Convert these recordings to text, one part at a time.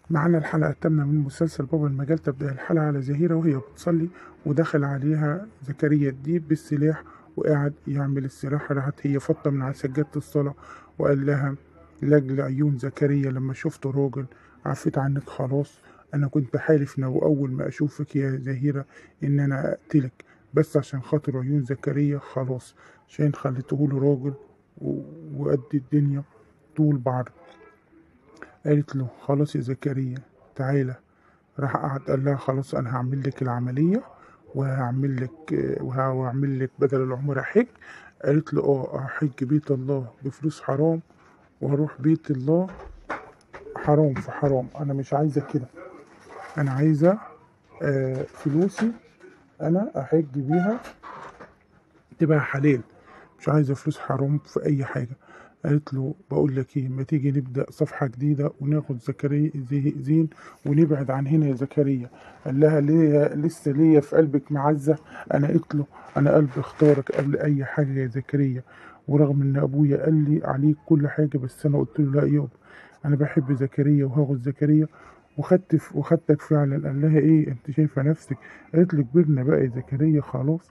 معانا الحلقة الثامنة من مسلسل بابا المجال تبدأ الحلقة على زهيرة وهي بتصلي ودخل عليها زكريا الديب بالسلاح وقاعد يعمل السلاح راحت هي فطة من على سجادة الصلاة وقال لها لأجل عيون زكريا لما شفت راجل عفيت عنك خلاص أنا كنت حالف لو أول ما أشوفك يا زهيرة إن أنا أقتلك بس عشان خاطر عيون زكريا خلاص عشان خليته له راجل و- وقد الدنيا طول بعرض قالت له خلاص يا زكريا تعالى راح قعد قال لها خلاص انا هعمل لك العمليه وهعمل لك وهعمل لك بدل العمره حج قالت له اه هحج بيت الله بفلوس حرام وهروح بيت الله حرام في حرام انا مش عايزه كده انا عايزه آه فلوسي انا احج بيها تبقى حلال مش عايزه فلوس حرام في اي حاجه قالت له بقول لك ايه ما تيجي نبدا صفحه جديده وناخد زكريا زي- زين ونبعد عن هنا يا زكريا قال لها ليه لسه ليا في قلبك معزه انا قلت له انا قلبي اختارك قبل اي حاجه يا زكريا ورغم ان ابويا قال لي عليك كل حاجه بس انا قلت له لا يابا انا بحب زكريا وهاخد زكريا وخدت ف- وخدتك فعلا قال لها ايه انت شايفه نفسك قالت له كبرنا بقى يا زكريا خلاص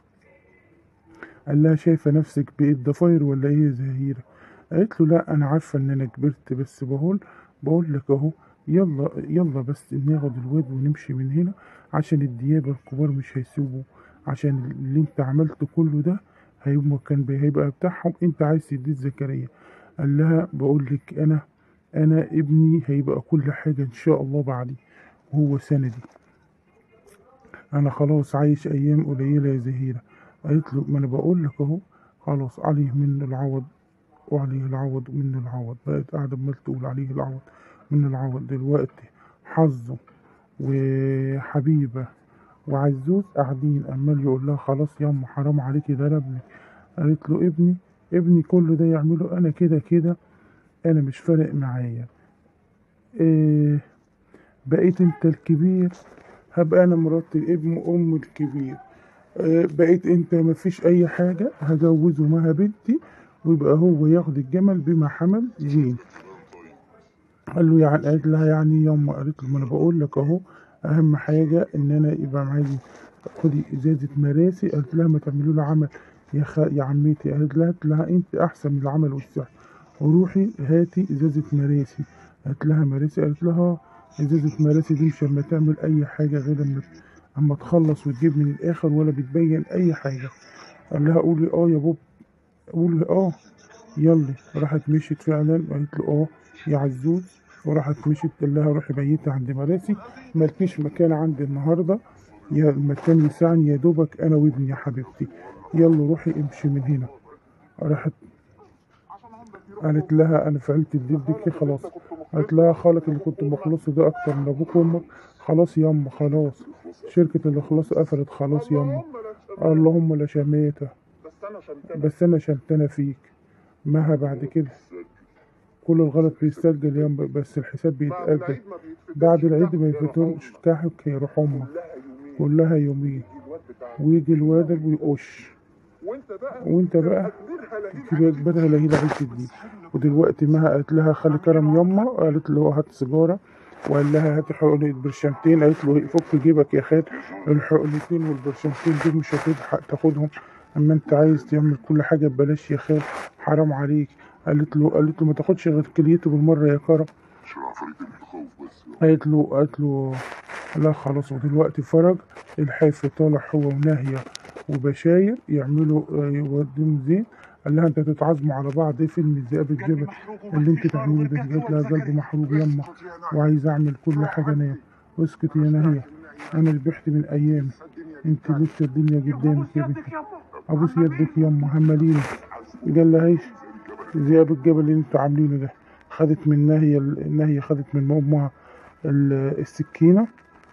قال لها شايفة نفسك بقيت ضفاير ولا ايه يا زهيرة قالت له لا انا عارفة ان انا كبرت بس بقول بقول لك اهو يلا يلا بس ناخد الواد ونمشي من هنا عشان الديابة الكبار مش هيسيبوا عشان اللي انت عملته كله ده هيبقى كان بي- هيبقى بتاعهم انت عايز تديه زكريا قال لها بقول لك انا انا ابني هيبقى كل حاجة ان شاء الله بعدي وهو سندي انا خلاص عايش ايام قليلة يا زهيرة قالت له ما انا بقول لك اهو خلاص عليه من العوض وعليه العوض ومن العوض بقت قاعدة عمال تقول عليه العوض من العوض دلوقتي حظه وحبيبة وعزوز قاعدين عمال يقول لها خلاص ياما حرام عليكي ده أنا ابنك قالت له ابني ابني كل ده يعمله انا كده كده انا مش فارق معايا إيه بقيت انت الكبير هبقى انا مرات الابن وام الكبير آه، بقيت انت مفيش اي حاجة هجوزه معاها بنتي ويبقى هو ياخد الجمل بما حمل زين قال له يعني قالت لها يعني ياما قالت له ما انا بقول لك اهو اهم حاجة ان انا يبقى معايا خدي ازازة مراسي قالت لها ما تعملوا له عمل يا خ... يا عمتي قالت لها قالت لها انت احسن من العمل والسحر وروحي هاتي ازازة مراسي قالت لها مراسي قالت لها آه، ازازة مراسي دي مش لما تعمل اي حاجة غير لما اما تخلص وتجيب من الاخر ولا بتبين اي حاجة قال لها قولي اه يا بوب قولي اه يلا راحت مشيت فعلا قالت له اه يا عزوز وراحت مشيت قال لها روحي بيتي عند مراسي مالكيش مكان عندي النهارده يا المكان يسعني يا دوبك انا وابني يا حبيبتي يلا روحي امشي من هنا راحت قالت لها انا فعلت الديب دي خلاص قالت لها خالك اللي كنت مخلصه ده اكتر من ابوك وامك خلاص ياما خلاص شركة الاخلاص قفلت خلاص ياما اللهم لا شميته بس انا شمتنا فيك مها بعد كده كل الغلط بيستسجل ياما بس الحساب بيتأجل بعد العيد ما يفوتهمش كحك هيروح امك كلها يومين ويجي الوادر ويقش وانت بقى تبقى بدها لهيلة عيش الدين ودلوقتي مها قالت لها خلي كرم يما قالت له هات سيجارة وقال لها هات حقنة برشامتين قالت له فك جيبك يا خال الحقنتين والبرشامتين دول مش هتلحق تاخدهم اما انت عايز تعمل كل حاجة ببلاش يا خال حرام عليك قالت له قالت له ما تاخدش غير كليته بالمرة يا كرم قالت له قالت له لا خلاص ودلوقتي فرج الحاف طالع هو وناهية وبشاير يعملوا آه، يوديهم زين قال لها انت تتعازموا على بعض ايه فيلم الذئاب الجبل اللي انت تعمله ده جات لها قلب محروق يما وعايز اعمل كل حاجه انا اسكت يا نهيه انا ذبحت من ايامي انت لسه الدنيا قدامك يا بنتي ابوس يدك يما هماليني قال لها ايش ذئاب الجبل اللي انتوا عاملينه ده خدت من ناهية الناهية خدت من امها ال- السكينة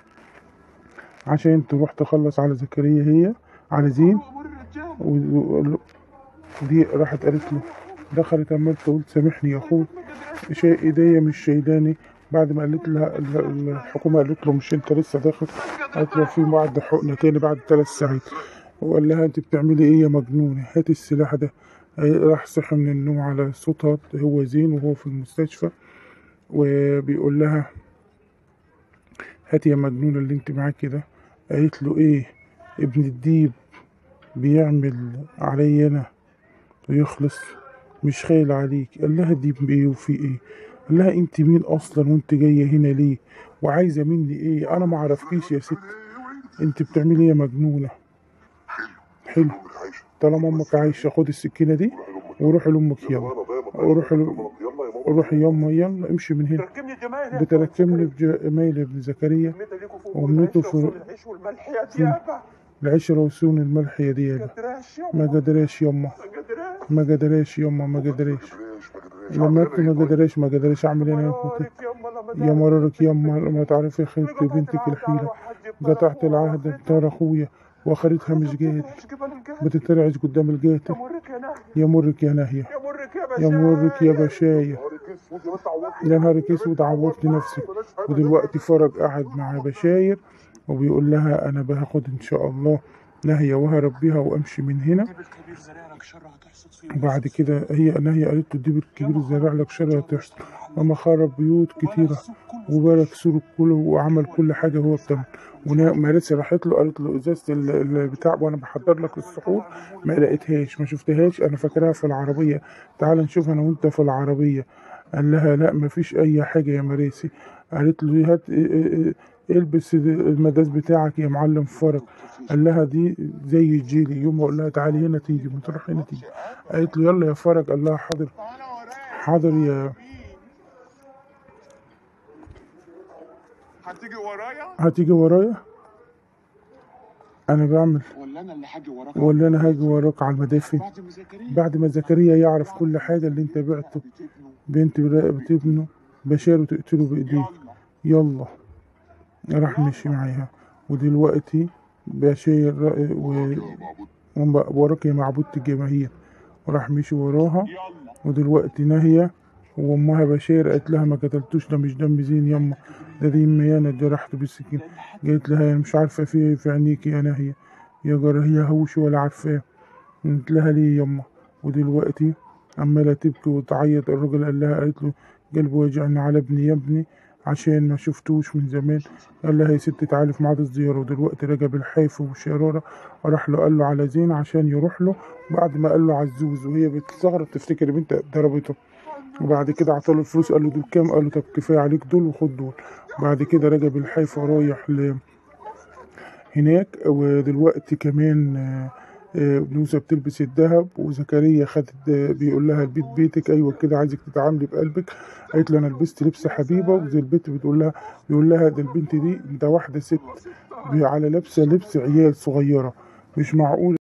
عشان تروح تخلص على زكريا هي على زين و- و- ودي راحت قالت له دخلت عمال تقول سامحني يا اخوي شيء ايديا مش شايلاني بعد ما قالت لها ال- ال- الحكومه قالت له مش انت لسه داخل قالت له في بعد حقنه تاني بعد ثلاث ساعات وقال لها انت بتعملي ايه يا مجنونه هات السلاح ده راح صحي من النوم على صوتها هو زين وهو في المستشفى وبيقول لها هات يا مجنونة اللي انت معاكي ده قالت له ايه ابن الديب بيعمل علي انا ويخلص مش خايل عليك قال لها ديب ايه وفي ايه قال لها انت مين اصلا وانت جايه هنا ليه وعايزه مني ايه انا ما اعرفكيش يا ست انت بتعملي ايه يا مجنونه حلو طالما امك عايشه خد السكينه دي وروحي لامك يلا وروحي ل... روحي يما يلا امشي من هنا تركبني جمال بتركبني بجمال ابن زكريا ومنته في- العيش والملح يا في- ديابة العشرة وسون الملح يا ما ديابة قدراش ما يما قدرش يما ما قدراش ما قدرش يما ما قدرش لما انت ما قدرش ما قدرش اعمل ايه انا مرارك يما لما يا مرارك يما لما تعرفي خيبت بنتك الحيلة قطعت العهد بتاع اخويا واخرتها مش جات بتترعش قدام الجات يا مرك يا نهي يا مرك يا ناهية يا مرك يا باشا يا مرك يا بشاية يا نهارك اسود عورت نفسك ودلوقتي فرج قاعد مع بشاير وبيقول لها انا باخد ان شاء الله ناهية وهرب بيها وامشي من هنا الكبير زرع لك شر هتحصد فيه وبعد كده هي ناهية قالت له الديب الكبير زرع لك شر هتحصل وما خرب بيوت كتيرة وبارك سور كله وعمل كل حاجة هو بتعمل ومارسة راحت له قالت له ازازة ال- البتاع وانا بحضر لك السحور ما لقيتهاش ما شفتهاش انا فاكرها في العربية تعال نشوف انا وانت في العربية قال لها لا ما فيش اي حاجة يا مراسي قالت له هات اه- اه- اه، البس المداس بتاعك يا معلم فرج قال لها دي زي الجيلي يوم اقول لها تعالي هنا تيجي ما تروح هنا تيجي قالت له يلا يا فرج قال لها حاضر حاضر يا هتيجي ورايا هتيجي ورايا انا بعمل ولا انا اللي هاجي وراك ولا انا هاجي وراك على المدافن بعد ما زكريا بعد ما زكريا يعرف كل حاجة اللي انت بعته بتبنه بنت برقبة ابنه بشار وتقتله بايديك يلا يلا راح مشي معاها ودلوقتي بشير و... وم- وراك يا معبودة الجماهير وراح مشي وراها يلا ودلوقتي ناهية وامها بشير قالت لها ما قتلتوش ده مش دم زين يما ده دي امي انا جرحته بالسكين قالت لها انا مش عارفه في ايه في عينيكي يا ناهية يا جرى هي هوش ولا عارفاه قالت لها ليه يما ودلوقتي عمالة تبكي وتعيط الراجل قال لها قالت له قلبي وجعني على ابني يا ابني عشان ما شفتوش من زمان قال لها يا ست تعالي في ميعاد الزيارة ودلوقتي رجع بالحيف وبشرارة راح له قال له على زين عشان يروح له بعد ما قال له عزوز وهي بتستغرب تفتكر بنت ضربته وبعد كده عطاله الفلوس قال له دول كام قال له طب كفاية عليك دول وخد دول بعد كده رجع بالحيف ورايح ل هناك ودلوقتي كمان آه، آه، نوسة بتلبس الذهب وزكريا خد بيقول لها البيت بيتك ايوه كده عايزك تتعاملي بقلبك قالت له انا لبست لبس حبيبه وزي البنت بتقول لها بيقول لها ده البنت دي ده واحده ست على لابسه لبس عيال صغيره مش معقول